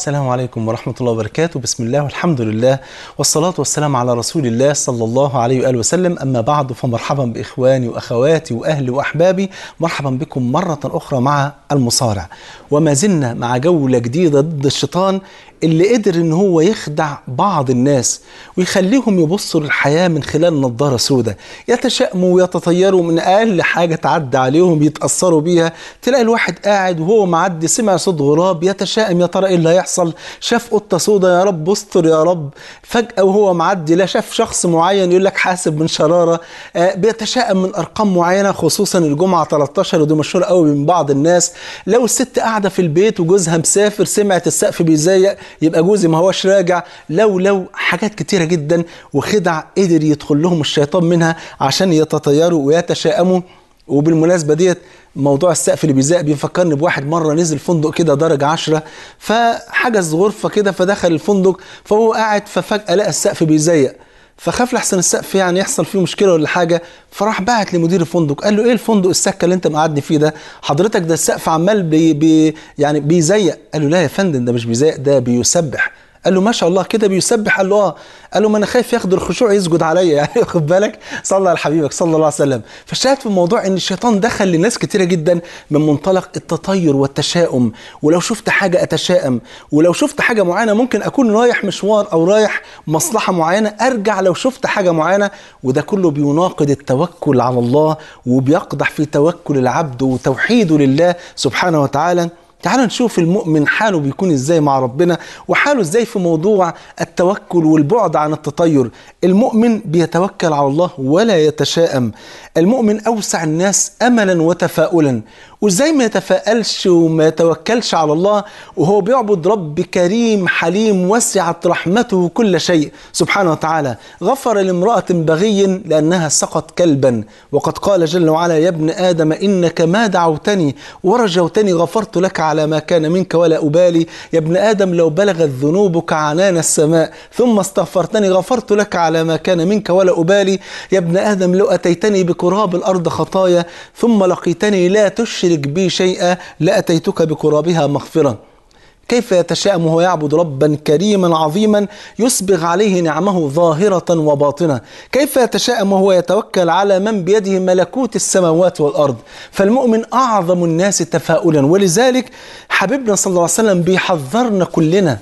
السلام عليكم ورحمة الله وبركاته بسم الله والحمد لله والصلاة والسلام على رسول الله صلى الله عليه وآله وسلم أما بعد فمرحبا بإخواني وأخواتي وأهلي وأحبابي مرحبا بكم مرة أخرى مع المصارع وما زلنا مع جولة جديدة ضد الشيطان اللي قدر ان هو يخدع بعض الناس ويخليهم يبصوا للحياة من خلال نظارة سوداء يتشائموا ويتطيروا من اقل حاجة تعدي عليهم يتأثروا بيها تلاقي الواحد قاعد وهو معدي سمع صوت غراب يتشائم يا ترى ايه اللي هيحصل شاف قطة سوداء يا رب استر يا رب فجأة وهو معدي لا شاف شخص معين يقول لك حاسب من شرارة آه بيتشائم من ارقام معينة خصوصا الجمعة 13 ودي مشهورة قوي من بعض الناس لو الست قاعدة في البيت وجوزها مسافر سمعت السقف بيزيق يبقى جوزي ما هوش راجع لو لو حاجات كتيرة جدا وخدع قدر يدخل لهم الشيطان منها عشان يتطيروا ويتشائموا وبالمناسبة ديت موضوع السقف اللي بيزاق بيفكرني بواحد مرة نزل فندق كده درجة عشرة فحجز غرفة كده فدخل الفندق فهو قاعد ففجأة لقى السقف بيزيق فخاف لحسن السقف يعني يحصل فيه مشكله ولا حاجه فراح بعت لمدير الفندق قال له ايه الفندق السكه اللي انت مقعدني فيه ده حضرتك ده السقف عمال بي بي يعني بيزيق قال له لا يا فندم ده مش بيزيق ده بيسبح قال له ما شاء الله كده بيسبح قال له اه قال له ما انا خايف ياخد الخشوع يسجد عليا يعني خد بالك صلى على حبيبك صلى الله عليه وسلم فالشاهد في الموضوع ان الشيطان دخل لناس كتيره جدا من منطلق التطير والتشاؤم ولو شفت حاجه اتشائم ولو شفت حاجه معينه ممكن اكون رايح مشوار او رايح مصلحه معينه ارجع لو شفت حاجه معينه وده كله بيناقض التوكل على الله وبيقدح في توكل العبد وتوحيده لله سبحانه وتعالى تعالوا نشوف المؤمن حاله بيكون ازاي مع ربنا وحاله ازاي في موضوع التوكل والبعد عن التطير المؤمن بيتوكل على الله ولا يتشائم المؤمن اوسع الناس املا وتفاؤلا وازاي ما يتفائلش وما يتوكلش على الله وهو بيعبد رب كريم حليم وسعت رحمته كل شيء سبحانه وتعالى غفر لامرأة بغي لأنها سقط كلبا وقد قال جل وعلا يا ابن آدم إنك ما دعوتني ورجوتني غفرت لك على ما كان منك ولا أبالي يا ابن آدم لو بلغت ذنوبك عنان السماء ثم استغفرتني غفرت لك على ما كان منك ولا أبالي يا ابن آدم لو أتيتني بقراب الأرض خطايا ثم لقيتني لا تشرك بي شيئا لأتيتك بقرابها مغفرة كيف يتشائم وهو يعبد ربا كريما عظيما يسبغ عليه نعمه ظاهرة وباطنة كيف يتشائم وهو يتوكل على من بيده ملكوت السماوات والأرض فالمؤمن أعظم الناس تفاؤلا ولذلك حبيبنا صلى الله عليه وسلم بيحذرنا كلنا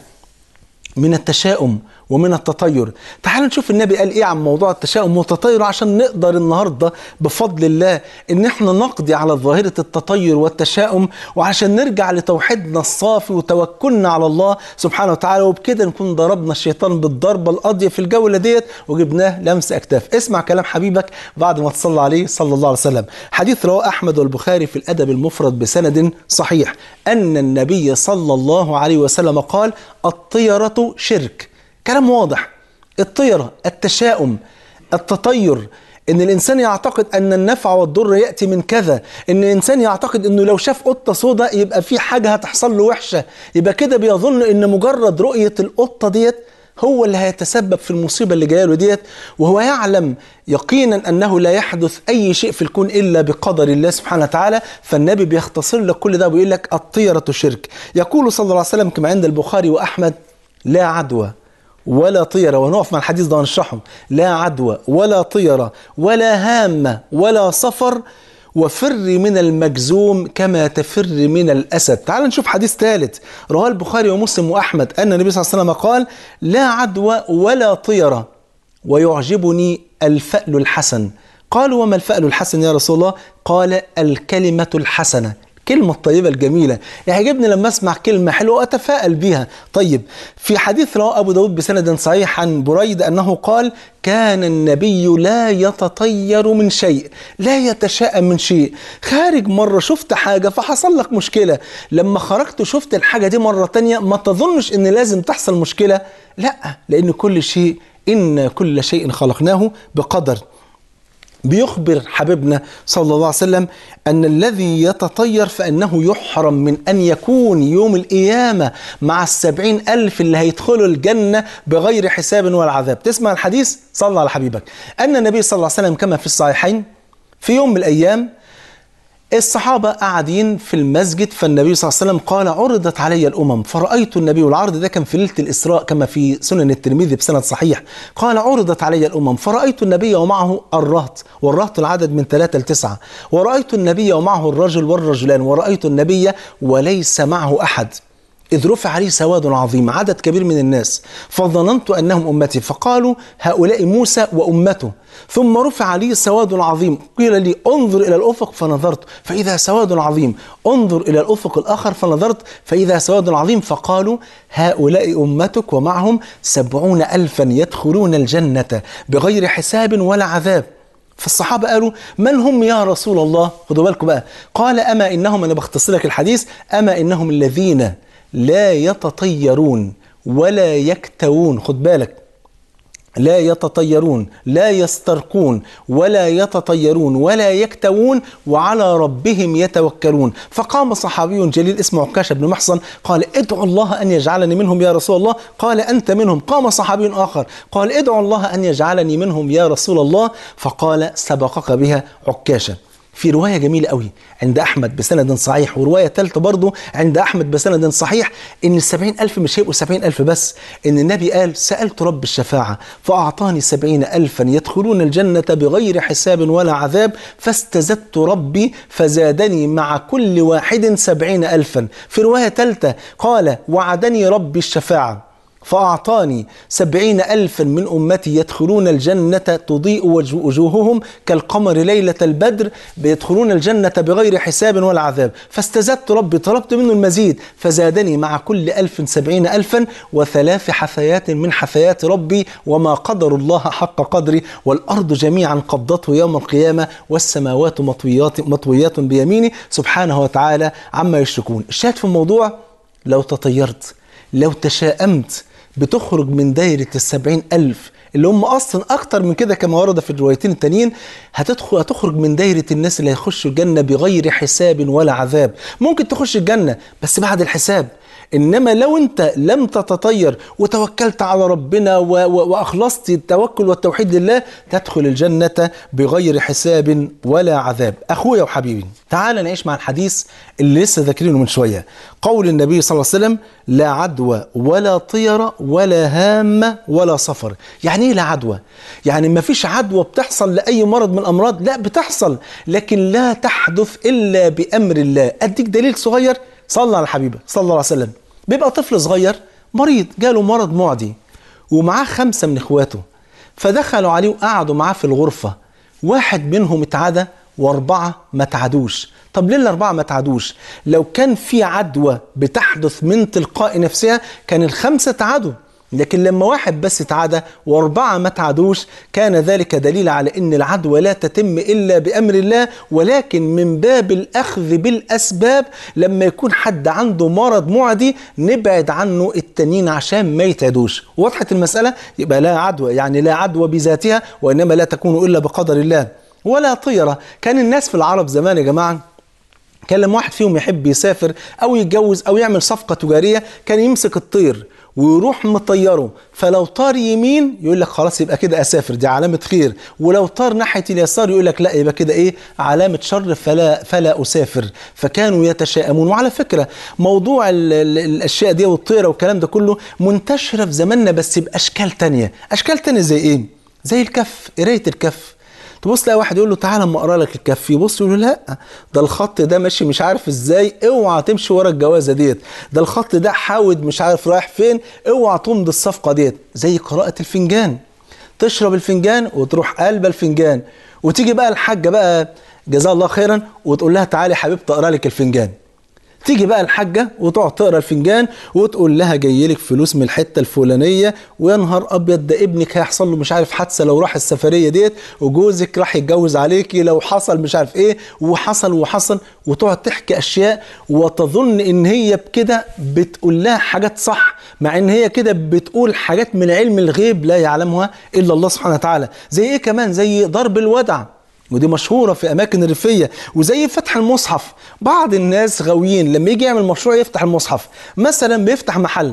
من التشاؤم ومن التطير تعال نشوف النبي قال ايه عن موضوع التشاؤم والتطير عشان نقدر النهارده بفضل الله ان احنا نقضي على ظاهره التطير والتشاؤم وعشان نرجع لتوحيدنا الصافي وتوكلنا على الله سبحانه وتعالى وبكده نكون ضربنا الشيطان بالضربه القاضيه في الجوله ديت وجبناه لمس اكتاف اسمع كلام حبيبك بعد ما تصلى عليه صلى الله عليه وسلم حديث رواه احمد والبخاري في الادب المفرد بسند صحيح ان النبي صلى الله عليه وسلم قال الطيره شرك كلام واضح الطيرة التشاؤم التطير ان الانسان يعتقد ان النفع والضر ياتي من كذا ان الانسان يعتقد انه لو شاف قطه سوداء يبقى في حاجه هتحصل له وحشه يبقى كده بيظن ان مجرد رؤيه القطه ديت هو اللي هيتسبب في المصيبة اللي جايه له ديت وهو يعلم يقينا أنه لا يحدث أي شيء في الكون إلا بقدر الله سبحانه وتعالى فالنبي بيختصر لك كل ده ويقول لك الطيرة شرك يقول صلى الله عليه وسلم كما عند البخاري وأحمد لا عدوى ولا طيرة ونقف مع الحديث ده ونشرحه لا عدوى ولا طيرة ولا هامة ولا صفر وفر من المجزوم كما تفر من الأسد تعال نشوف حديث ثالث رواه البخاري ومسلم وأحمد أن النبي صلى الله عليه وسلم قال لا عدوى ولا طيرة ويعجبني الفأل الحسن قالوا وما الفأل الحسن يا رسول الله قال الكلمة الحسنة الكلمة الطيبة الجميلة يعجبني لما أسمع كلمة حلوة وأتفائل بها طيب في حديث رواه أبو داود بسند صحيح عن بريد أنه قال كان النبي لا يتطير من شيء لا يتشائم من شيء خارج مرة شفت حاجة فحصل لك مشكلة لما خرجت وشفت الحاجة دي مرة تانية ما تظنش ان لازم تحصل مشكلة لا لأن كل شيء إن كل شيء خلقناه بقدر بيخبر حبيبنا صلى الله عليه وسلم أن الذي يتطير فإنه يحرم من أن يكون يوم القيامة مع السبعين ألف اللي هيدخلوا الجنة بغير حساب ولا عذاب تسمع الحديث صلى على حبيبك أن النبي صلى الله عليه وسلم كما في الصحيحين في يوم من الأيام الصحابة قاعدين في المسجد فالنبي صلى الله عليه وسلم قال عرضت علي الأمم فرأيت النبي والعرض ده كان في ليلة الإسراء كما في سنن الترمذي بسند صحيح قال عرضت علي الأمم فرأيت النبي ومعه الرهط والرهط العدد من ثلاثة لتسعة ورأيت النبي ومعه الرجل والرجلان ورأيت النبي وليس معه أحد إذ رفع عليه سواد عظيم عدد كبير من الناس فظننت أنهم أمتي فقالوا هؤلاء موسى وأمته ثم رفع عليه سواد عظيم قيل لي انظر إلى الأفق فنظرت فإذا سواد عظيم انظر إلى الأفق الآخر فنظرت فإذا سواد عظيم فقالوا هؤلاء أمتك ومعهم سبعون ألفا يدخلون الجنة بغير حساب ولا عذاب فالصحابة قالوا من هم يا رسول الله خدوا بالكم بقى قال أما إنهم أنا بختصر لك الحديث أما إنهم الذين لا يتطيرون ولا يكتوون خد بالك لا يتطيرون لا يسترقون ولا يتطيرون ولا يكتوون وعلى ربهم يتوكلون فقام صحابي جليل اسمه عكاشة بن محصن قال ادعو الله أن يجعلني منهم يا رسول الله قال أنت منهم قام صحابي آخر قال ادعو الله أن يجعلني منهم يا رسول الله فقال سبقك بها عكاشة في رواية جميلة قوي عند أحمد بسند صحيح ورواية ثالثة برضه عند أحمد بسند صحيح إن السبعين ألف مش هيبقوا سبعين ألف بس إن النبي قال سألت رب الشفاعة فأعطاني سبعين ألفا يدخلون الجنة بغير حساب ولا عذاب فاستزدت ربي فزادني مع كل واحد سبعين ألفا في رواية ثالثة قال وعدني ربي الشفاعة فأعطاني سبعين ألفا من أمتي يدخلون الجنة تضيء وجوههم كالقمر ليلة البدر بيدخلون الجنة بغير حساب ولا عذاب فاستزدت ربي طلبت منه المزيد فزادني مع كل ألف سبعين ألفا وثلاث حثيات من حثيات ربي وما قدر الله حق قدري والأرض جميعا قبضته يوم القيامة والسماوات مطويات, مطويات بيمينه سبحانه وتعالى عما يشركون الشاهد في الموضوع لو تطيرت لو تشاءمت بتخرج من دايرة السبعين ألف اللي هم أصلا أكتر من كده كما ورد في الروايتين التانيين هتدخل هتخرج من دايرة الناس اللي هيخشوا الجنة بغير حساب ولا عذاب ممكن تخش الجنة بس بعد الحساب انما لو انت لم تتطير وتوكلت على ربنا و و واخلصت التوكل والتوحيد لله تدخل الجنه بغير حساب ولا عذاب اخويا وحبيبي تعال نعيش مع الحديث اللي لسه ذاكرينه من شويه قول النبي صلى الله عليه وسلم لا عدوى ولا طيره ولا هامه ولا صفر يعني ايه لا عدوى يعني ما فيش عدوى بتحصل لاي مرض من الامراض لا بتحصل لكن لا تحدث الا بامر الله اديك دليل صغير صلى على حبيبه صلى الله عليه وسلم بيبقى طفل صغير مريض جاله مرض معدي ومعاه خمسة من اخواته فدخلوا عليه وقعدوا معاه في الغرفة واحد منهم اتعدى واربعة ما تعدوش طب ليه الاربعة ما تعدوش لو كان في عدوى بتحدث من تلقاء نفسها كان الخمسة تعدوا لكن لما واحد بس اتعدى واربعه ما اتعدوش كان ذلك دليل على ان العدوى لا تتم الا بامر الله ولكن من باب الاخذ بالاسباب لما يكون حد عنده مرض معدي نبعد عنه التانيين عشان ما يتعدوش وضحت المساله يبقى لا عدوى يعني لا عدوى بذاتها وانما لا تكون الا بقدر الله ولا طيره كان الناس في العرب زمان يا جماعه كان لما واحد فيهم يحب يسافر او يتجوز او يعمل صفقه تجاريه كان يمسك الطير ويروح مطيره فلو طار يمين يقول لك خلاص يبقى كده اسافر دي علامه خير ولو طار ناحيه اليسار يقول لك لا يبقى كده ايه علامه شر فلا فلا اسافر فكانوا يتشائمون وعلى فكره موضوع ال ال الاشياء دي والطيره والكلام ده كله منتشره في زماننا بس باشكال تانية اشكال تانية زي ايه زي الكف قرايه الكف تبص تلاقي واحد يقول له تعالى اما اقرا لك الكف يبص يقول له لا ده الخط ده ماشي مش عارف ازاي اوعى تمشي ورا الجوازه ديت ده الخط ده حاود مش عارف رايح فين اوعى تمضي الصفقه ديت زي قراءه الفنجان تشرب الفنجان وتروح قلب الفنجان وتيجي بقى الحاجه بقى جزاها الله خيرا وتقول لها تعالي يا حبيبتي اقرا لك الفنجان تيجي بقى الحاجة وتقعد تقرا الفنجان وتقول لها جاي لك فلوس من الحتة الفلانية ويا نهار أبيض ده ابنك هيحصل له مش عارف حادثة لو راح السفرية ديت وجوزك راح يتجوز عليكي لو حصل مش عارف إيه وحصل وحصل وتقعد تحكي أشياء وتظن إن هي بكده بتقول لها حاجات صح مع إن هي كده بتقول حاجات من علم الغيب لا يعلمها إلا الله سبحانه وتعالى زي إيه كمان زي ضرب الودع ودي مشهورة في أماكن ريفية وزي فتح المصحف بعض الناس غاويين لما يجي يعمل مشروع يفتح المصحف مثلا بيفتح محل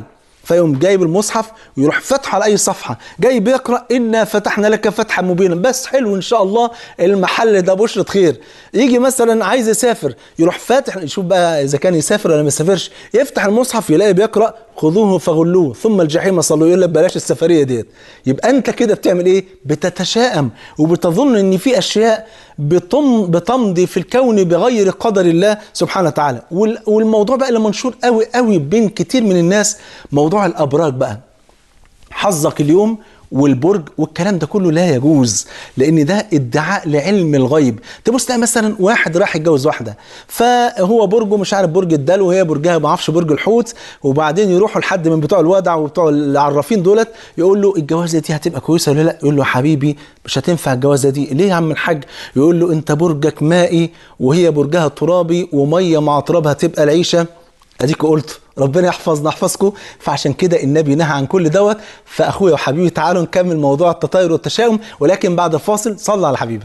فيقوم جايب المصحف ويروح فتحه على اي صفحه جاي بيقرا انا فتحنا لك فتحا مبينا بس حلو ان شاء الله المحل ده بشرة خير يجي مثلا عايز يسافر يروح فاتح يشوف بقى اذا كان يسافر ولا ما يسافرش يفتح المصحف يلاقي بيقرا خذوه فغلوه ثم الجحيم صلوا يقول لك بلاش السفريه ديت يبقى انت كده بتعمل ايه بتتشائم وبتظن ان في اشياء بتم بتمضي في الكون بغير قدر الله سبحانه وتعالى وال- والموضوع بقى اللي منشور قوي قوي بين كتير من الناس موضوع الابراج بقى حظك اليوم والبرج والكلام ده كله لا يجوز لان ده ادعاء لعلم الغيب تبص تلاقي مثلا واحد راح يتجوز واحده فهو برجه مش عارف برج الدلو وهي برجها ما اعرفش برج الحوت وبعدين يروحوا لحد من بتوع الودع وبتوع العرافين دولت يقول له الجوازه دي هتبقى كويسه ولا لا يقول له حبيبي مش هتنفع الجوازه دي ليه يا عم الحاج يقول له انت برجك مائي وهي برجها ترابي وميه مع ترابها تبقى العيشه اديك قلت ربنا يحفظنا يحفظكم فعشان كده النبي نهى عن كل دوت فاخويا وحبيبي تعالوا نكمل موضوع التطاير والتشاؤم ولكن بعد الفاصل صلى على حبيبك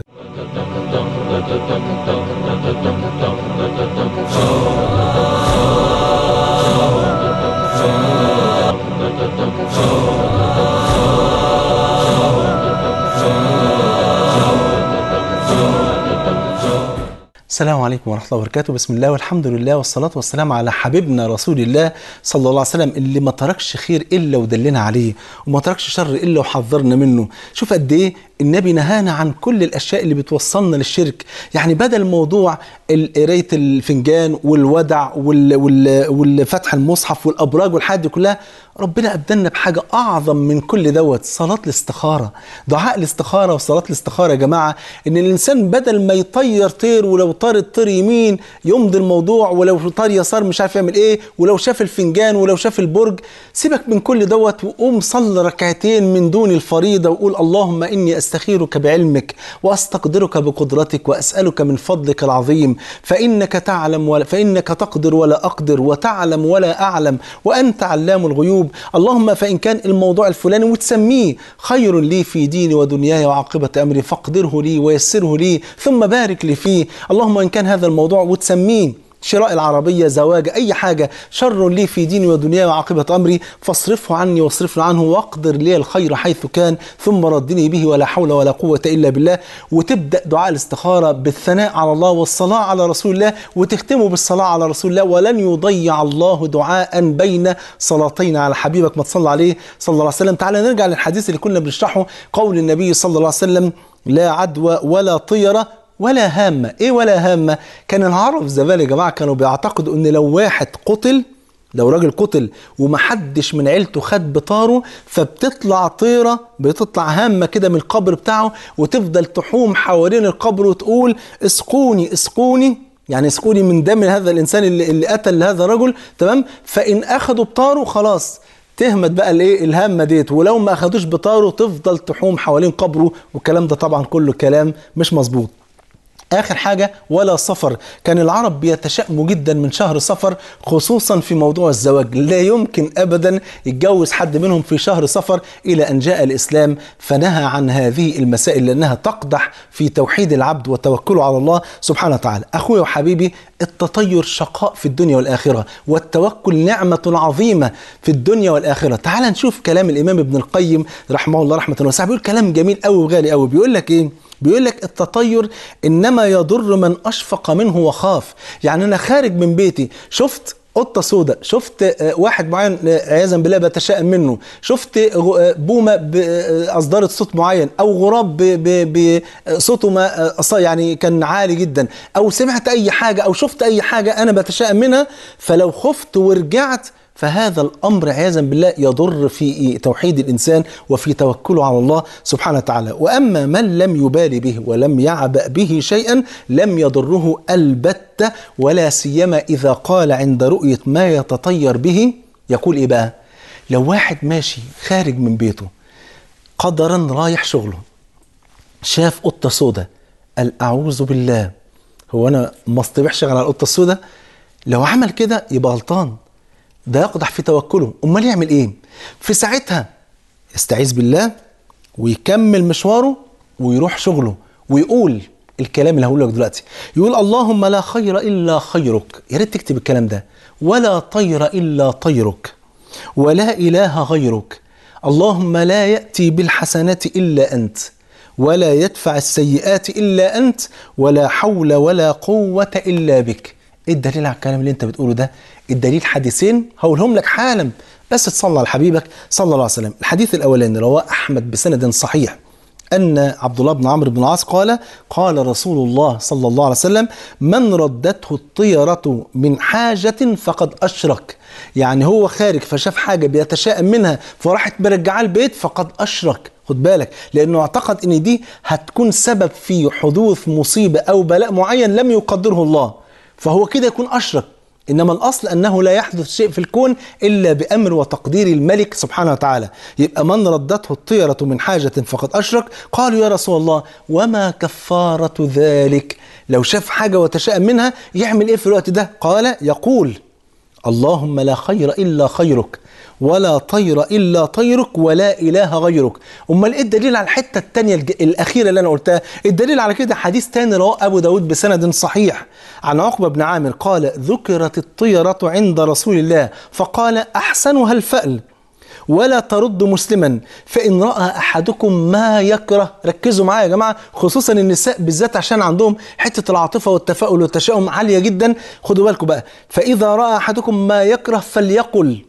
السلام عليكم ورحمة الله وبركاته بسم الله والحمد لله والصلاة والسلام على حبيبنا رسول الله صلى الله عليه وسلم اللي ما تركش خير إلا ودلنا عليه وما تركش شر إلا وحذرنا منه شوف قد إيه النبي نهانا عن كل الأشياء اللي بتوصلنا للشرك يعني بدل موضوع ال- قراية الفنجان والودع وال- وال- والفتح المصحف والأبراج والحاجات دي كلها ربنا أبدلنا بحاجة أعظم من كل دوت صلاة الاستخارة دعاء الاستخارة وصلاة الاستخارة يا جماعة إن الإنسان بدل ما يطير طير ولو طار الطير يمين يمضي الموضوع ولو طار يسار مش عارف يعمل إيه ولو شاف الفنجان ولو شاف البرج سيبك من كل دوت وقوم صلي ركعتين من دون الفريضة وقول اللهم إني أستخيرك بعلمك وأستقدرك بقدرتك وأسألك من فضلك العظيم فإنك تعلم ولا فإنك تقدر ولا أقدر وتعلم ولا أعلم وأنت علام الغيوب اللهم فإن كان الموضوع الفلاني وتسميه خير لي في ديني ودنياي وعاقبة أمري فاقدره لي ويسره لي ثم بارك لي فيه اللهم إن كان هذا الموضوع وتسميه شراء العربية زواج أي حاجة شر لي في ديني ودنياي وعاقبة أمري فاصرفه عني واصرفني عنه واقدر لي الخير حيث كان ثم ردني به ولا حول ولا قوة إلا بالله وتبدأ دعاء الاستخارة بالثناء على الله والصلاة على رسول الله وتختمه بالصلاة على رسول الله ولن يضيع الله دعاء بين صلاتين على حبيبك ما تصلى عليه صلى الله عليه وسلم تعالى نرجع للحديث اللي كنا بنشرحه قول النبي صلى الله عليه وسلم لا عدوى ولا طيرة ولا هامة ايه ولا هامة كان العرب زمان يا جماعة كانوا بيعتقدوا ان لو واحد قتل لو راجل قتل ومحدش من عيلته خد بطاره فبتطلع طيرة بتطلع هامة كده من القبر بتاعه وتفضل تحوم حوالين القبر وتقول اسقوني اسقوني يعني اسقوني من دم هذا الانسان اللي, اللي قتل هذا الرجل تمام فان اخذوا بطاره خلاص تهمت بقى الايه الهامه ديت ولو ما اخدوش بطاره تفضل تحوم حوالين قبره والكلام ده طبعا كله كلام مش مظبوط آخر حاجة ولا سفر كان العرب بيتشائموا جدا من شهر صفر خصوصا في موضوع الزواج لا يمكن أبدا يتجوز حد منهم في شهر صفر إلى أن جاء الإسلام فنهى عن هذه المسائل لأنها تقدح في توحيد العبد وتوكله على الله سبحانه وتعالى أخويا وحبيبي التطير شقاء في الدنيا والآخرة والتوكل نعمة عظيمة في الدنيا والآخرة تعال نشوف كلام الإمام ابن القيم رحمه الله رحمة واسعة بيقول كلام جميل قوي وغالي قوي بيقول لك إيه بيقول لك التطير انما يضر من اشفق منه وخاف يعني انا خارج من بيتي شفت قطه سوداء شفت آه، واحد معين آه، عياذا بالله بتشائم منه شفت غ- آه، بومه ب- آه، اصدرت صوت معين او غراب ب- ب- بصوته ما آه، أص- يعني كان عالي جدا او سمعت اي حاجه او شفت اي حاجه انا بتشائم منها فلو خفت ورجعت فهذا الامر عياذا بالله يضر في توحيد الانسان وفي توكله على الله سبحانه وتعالى، واما من لم يبال به ولم يعبأ به شيئا لم يضره البته ولا سيما اذا قال عند رؤيه ما يتطير به يقول ايه بقى؟ لو واحد ماشي خارج من بيته قدرا رايح شغله شاف قطه سوداء قال اعوذ بالله هو انا ما اصطبحش على القطه السوداء لو عمل كده يبقى غلطان ده يقدح في توكله امال يعمل ايه في ساعتها يستعيذ بالله ويكمل مشواره ويروح شغله ويقول الكلام اللي هقوله لك دلوقتي يقول اللهم لا خير الا خيرك يا ريت تكتب الكلام ده ولا طير الا طيرك ولا إله غيرك اللهم لا يأتي بالحسنات إلا أنت ولا يدفع السيئات إلا أنت ولا حول ولا قوة إلا بك إيه الدليل على الكلام اللي أنت بتقوله ده الدليل حديثين هقولهم لك حالا بس تصلى على حبيبك صلى الله عليه وسلم الحديث الأولاني رواه أحمد بسند صحيح أن عبد الله بن عمرو بن العاص قال قال رسول الله صلى الله عليه وسلم من ردته الطيرة من حاجة فقد أشرك يعني هو خارج فشاف حاجة بيتشائم منها فراحت مرجعاه البيت فقد أشرك خد بالك لأنه اعتقد أن دي هتكون سبب في حدوث مصيبة أو بلاء معين لم يقدره الله فهو كده يكون أشرك إنما الأصل أنه لا يحدث شيء في الكون إلا بأمر وتقدير الملك سبحانه وتعالى يبقى من ردته الطيرة من حاجة فقد أشرك قالوا يا رسول الله وما كفارة ذلك لو شاف حاجة وتشاءم منها يعمل إيه في الوقت ده قال يقول اللهم لا خير إلا خيرك ولا طير إلا طيرك ولا إله غيرك أمال إيه الدليل على الحتة التانية الج- الأخيرة اللي أنا قلتها الدليل على كده حديث تاني رواه أبو داود بسند صحيح عن عقبة بن عامر قال ذكرت الطيرة عند رسول الله فقال أحسنها الفأل ولا ترد مسلما فإن رأى أحدكم ما يكره ركزوا معايا يا جماعة خصوصا النساء بالذات عشان عندهم حتة العاطفة والتفاؤل والتشاؤم عالية جدا خدوا بالكم بقى فإذا رأى أحدكم ما يكره فليقل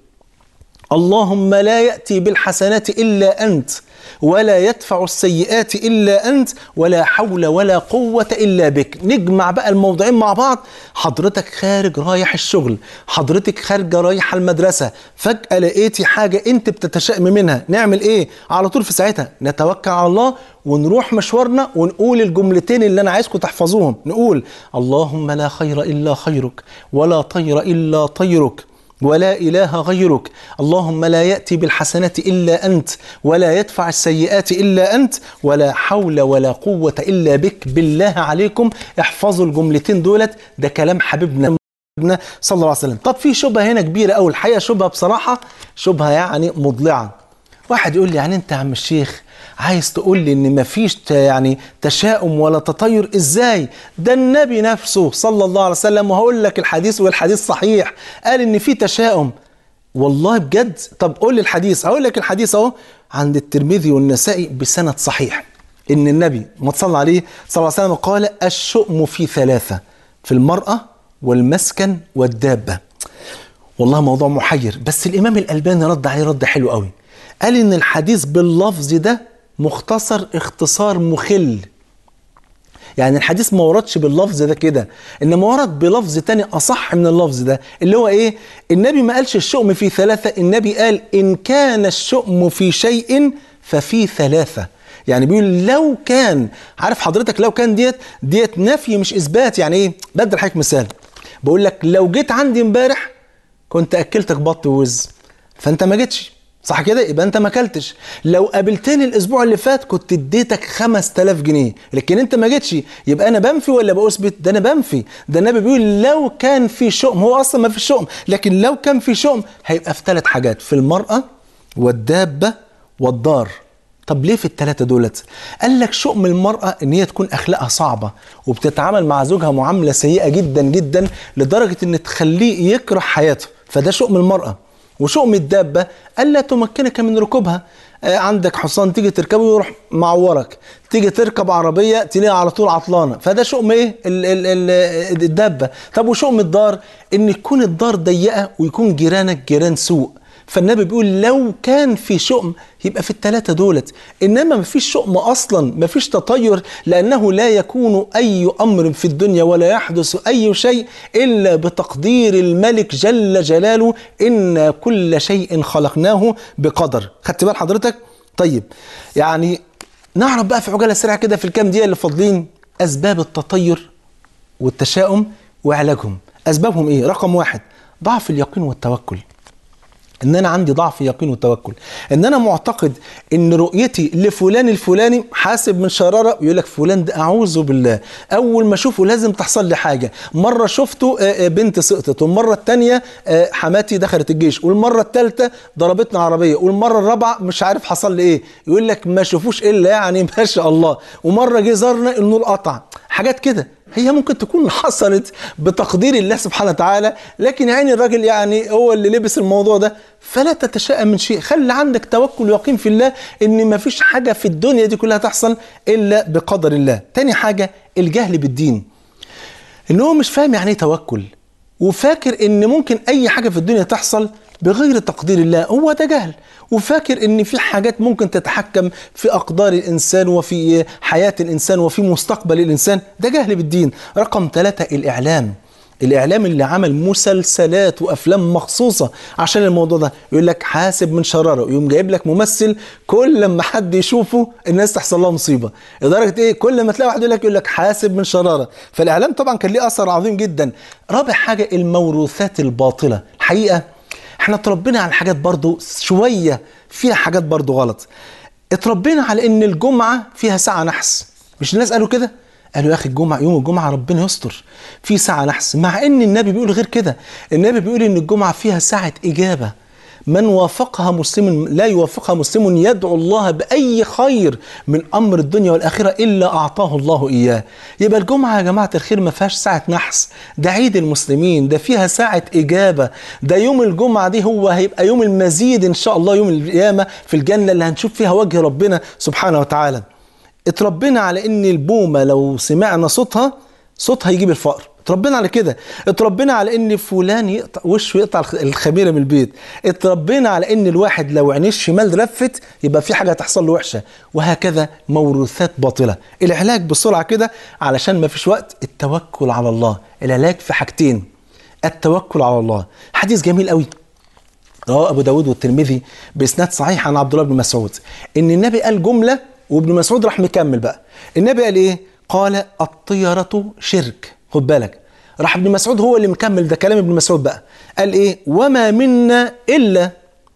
اللهم لا يأتي بالحسنات إلا أنت ولا يدفع السيئات إلا أنت ولا حول ولا قوة إلا بك نجمع بقى الموضوعين مع بعض حضرتك خارج رايح الشغل حضرتك خارجة رايحة المدرسة فجأة لقيتي حاجة أنت بتتشائم منها نعمل إيه على طول في ساعتها نتوكل على الله ونروح مشوارنا ونقول الجملتين اللي أنا عايزكم تحفظوهم نقول اللهم لا خير إلا خيرك ولا طير إلا طيرك ولا إله غيرك اللهم لا يأتي بالحسنات إلا أنت ولا يدفع السيئات إلا أنت ولا حول ولا قوة إلا بك بالله عليكم احفظوا الجملتين دولت ده كلام حبيبنا حبيبنا صلى الله عليه وسلم طب في شبهة هنا كبيرة أوي الحقيقة شبهة بصراحة شبهة يعني مضلعة واحد يقول لي يعني أنت يا عم الشيخ عايز تقول لي ان مفيش ت- يعني تشاؤم ولا تطير ازاي ده النبي نفسه صلى الله عليه وسلم وهقول لك الحديث والحديث صحيح قال ان في تشاؤم والله بجد طب قول لي الحديث هقول لك الحديث اهو عند الترمذي والنسائي بسند صحيح ان النبي ما تصلى عليه صلى الله عليه وسلم قال الشؤم في ثلاثه في المراه والمسكن والدابه والله موضوع محير بس الامام الالباني رد عليه رد حلو قوي قال ان الحديث باللفظ ده مختصر اختصار مخل يعني الحديث ما وردش باللفظ ده كده انما ورد بلفظ تاني اصح من اللفظ ده اللي هو ايه النبي ما قالش الشؤم في ثلاثة النبي قال ان كان الشؤم في شيء ففي ثلاثة يعني بيقول لو كان عارف حضرتك لو كان ديت ديت نفي مش اثبات يعني ايه بدل حضرتك مثال بقول لك لو جيت عندي امبارح كنت اكلتك بط ووز فانت ما جيتش صح كده يبقى انت ما اكلتش لو قابلتني الاسبوع اللي فات كنت اديتك 5000 جنيه لكن انت ما جيتش يبقى انا بنفي ولا باثبت ده انا بنفي ده النبي بيقول لو كان في شؤم هو اصلا ما في شؤم لكن لو كان في شؤم هيبقى في ثلاث حاجات في المراه والدابه والدار طب ليه في الثلاثه دولت قال لك شؤم المراه ان هي تكون اخلاقها صعبه وبتتعامل مع زوجها معامله سيئه جدا جدا لدرجه ان تخليه يكره حياته فده شؤم المراه وشؤم الدابة ألا تمكنك من ركوبها آه، عندك حصان تيجي تركبه يروح معورك تيجي تركب عربية تلاقيها على طول عطلانة فده شؤم ايه ال ال ال الدابة طب وشؤم الدار ان يكون الدار ضيقة ويكون جيرانك جيران سوء فالنبي بيقول لو كان في شؤم يبقى في الثلاثة دولت إنما ما فيش شؤم أصلا ما فيش تطير لأنه لا يكون أي أمر في الدنيا ولا يحدث أي شيء إلا بتقدير الملك جل جلاله إن كل شيء خلقناه بقدر خدت بال حضرتك طيب يعني نعرف بقى في عجالة سريعة كده في الكام دقيقة اللي فاضلين أسباب التطير والتشاؤم وعلاجهم أسبابهم إيه رقم واحد ضعف اليقين والتوكل ان انا عندي ضعف يقين وتوكل ان انا معتقد ان رؤيتي لفلان الفلاني حاسب من شراره يقول لك فلان ده اعوذ بالله اول ما اشوفه لازم تحصل لي حاجه مره شفته آه، آه، بنت سقطت والمره الثانيه حماتي دخلت الجيش والمره الثالثه ضربتنا عربيه والمره الرابعه مش عارف حصل لي ايه يقول لك ما شافوش الا يعني ما شاء الله ومره جه زارنا النور قطع حاجات كده هي ممكن تكون حصلت بتقدير الله سبحانه وتعالى لكن يعني الراجل يعني هو اللي لبس الموضوع ده فلا تتشائم من شيء خلي عندك توكل ويقين في الله ان ما فيش حاجه في الدنيا دي كلها تحصل الا بقدر الله تاني حاجه الجهل بالدين ان هو مش فاهم يعني ايه توكل وفاكر ان ممكن اي حاجه في الدنيا تحصل بغير تقدير الله هو ده جهل وفاكر ان في حاجات ممكن تتحكم في اقدار الانسان وفي حياه الانسان وفي مستقبل الانسان ده جهل بالدين رقم ثلاثة الاعلام الاعلام اللي عمل مسلسلات وافلام مخصوصه عشان الموضوع ده يقول لك حاسب من شراره يقوم جايب لك ممثل كل لما حد يشوفه الناس تحصل لها مصيبه لدرجه ايه كل ما تلاقي واحد يقول لك يقول لك حاسب من شراره فالاعلام طبعا كان ليه اثر عظيم جدا رابع حاجه الموروثات الباطله الحقيقه احنا اتربينا على حاجات برضو شويه فيها حاجات برضو غلط اتربينا على ان الجمعه فيها ساعه نحس مش الناس قالوا كده قالوا يا اخي الجمعه يوم الجمعه ربنا يستر في ساعه نحس مع ان النبي بيقول غير كده النبي بيقول ان الجمعه فيها ساعه اجابه من وافقها مسلم لا يوافقها مسلم يدعو الله باي خير من امر الدنيا والاخره الا اعطاه الله اياه يبقى الجمعه يا جماعه الخير ما فيهاش ساعه نحس ده عيد المسلمين ده فيها ساعه اجابه ده يوم الجمعه دي هو هيبقى يوم المزيد ان شاء الله يوم القيامه في الجنه اللي هنشوف فيها وجه ربنا سبحانه وتعالى اتربينا على ان البومه لو سمعنا صوتها صوتها يجيب الفقر اتربينا على كده اتربينا على ان فلان يقطع وشه يقطع الخميره من البيت اتربينا على ان الواحد لو عينيه الشمال لفت يبقى في حاجه هتحصل له وحشه وهكذا موروثات باطله العلاج بسرعه كده علشان ما فيش وقت التوكل على الله العلاج في حاجتين التوكل على الله حديث جميل قوي رواه ابو داود والترمذي باسناد صحيح عن عبد الله بن مسعود ان النبي قال جمله وابن مسعود راح مكمل بقى النبي قال ايه قال الطيرة شرك خد بالك راح ابن مسعود هو اللي مكمل ده كلام ابن مسعود بقى قال ايه وما منا الا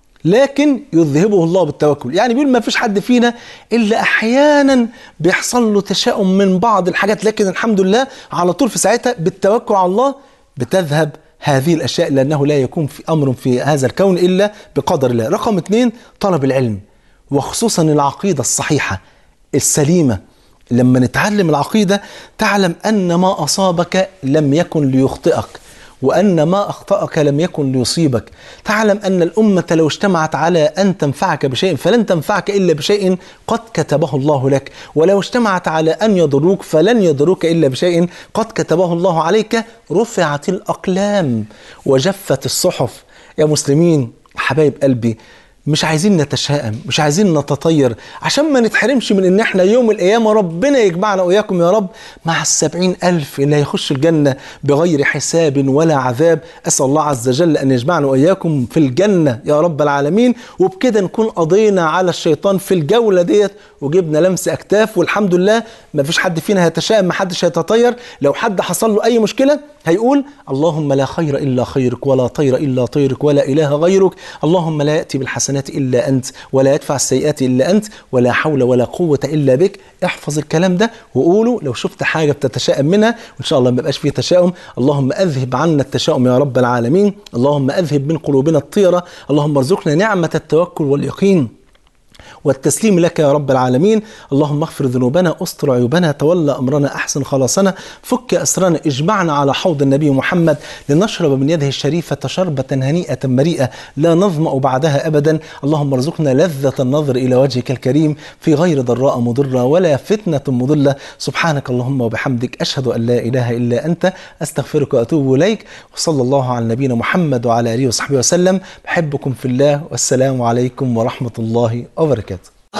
لكن يذهبه الله بالتوكل يعني بيقول ما فيش حد فينا الا احيانا بيحصل له تشاؤم من بعض الحاجات لكن الحمد لله على طول في ساعتها بالتوكل على الله بتذهب هذه الاشياء لانه لا يكون في امر في هذا الكون الا بقدر الله رقم اثنين طلب العلم وخصوصا العقيده الصحيحه السليمه لما نتعلم العقيدة تعلم أن ما أصابك لم يكن ليخطئك وأن ما أخطأك لم يكن ليصيبك تعلم أن الأمة لو اجتمعت على أن تنفعك بشيء فلن تنفعك إلا بشيء قد كتبه الله لك ولو اجتمعت على أن يضروك فلن يضروك إلا بشيء قد كتبه الله عليك رفعت الأقلام وجفت الصحف يا مسلمين حبايب قلبي مش عايزين نتشائم مش عايزين نتطير عشان ما نتحرمش من ان احنا يوم القيامة ربنا يجمعنا وإياكم يا رب مع السبعين ألف اللي هيخش الجنة بغير حساب ولا عذاب أسأل الله عز وجل أن يجمعنا وإياكم في الجنة يا رب العالمين وبكده نكون قضينا على الشيطان في الجولة ديت وجبنا لمس أكتاف والحمد لله ما فيش حد فينا هيتشائم ما حدش هيتطير لو حد حصل له أي مشكلة هيقول اللهم لا خير إلا خيرك ولا طير إلا طيرك ولا إله غيرك اللهم لا يأتي بالحسنات إلا أنت ولا يدفع السيئات إلا أنت ولا حول ولا قوة إلا بك احفظ الكلام ده وقوله لو شفت حاجة بتتشائم منها وإن شاء الله ما يبقاش فيه تشاؤم اللهم أذهب عنا التشاؤم يا رب العالمين اللهم أذهب من قلوبنا الطيرة اللهم ارزقنا نعمة التوكل واليقين والتسليم لك يا رب العالمين اللهم اغفر ذنوبنا استر عيوبنا تولى امرنا احسن خلاصنا فك اسرنا اجمعنا على حوض النبي محمد لنشرب من يده الشريفه شربه هنيئه مريئه لا نظما بعدها ابدا اللهم ارزقنا لذه النظر الى وجهك الكريم في غير ضراء مضره ولا فتنه مضله سبحانك اللهم وبحمدك اشهد ان لا اله الا انت استغفرك واتوب اليك وصلى الله على نبينا محمد وعلى اله وصحبه وسلم بحبكم في الله والسلام عليكم ورحمه الله وبركاته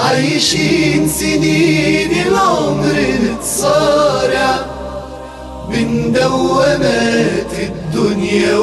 عايشين سنين العمر نتصارع من دوامات الدنيا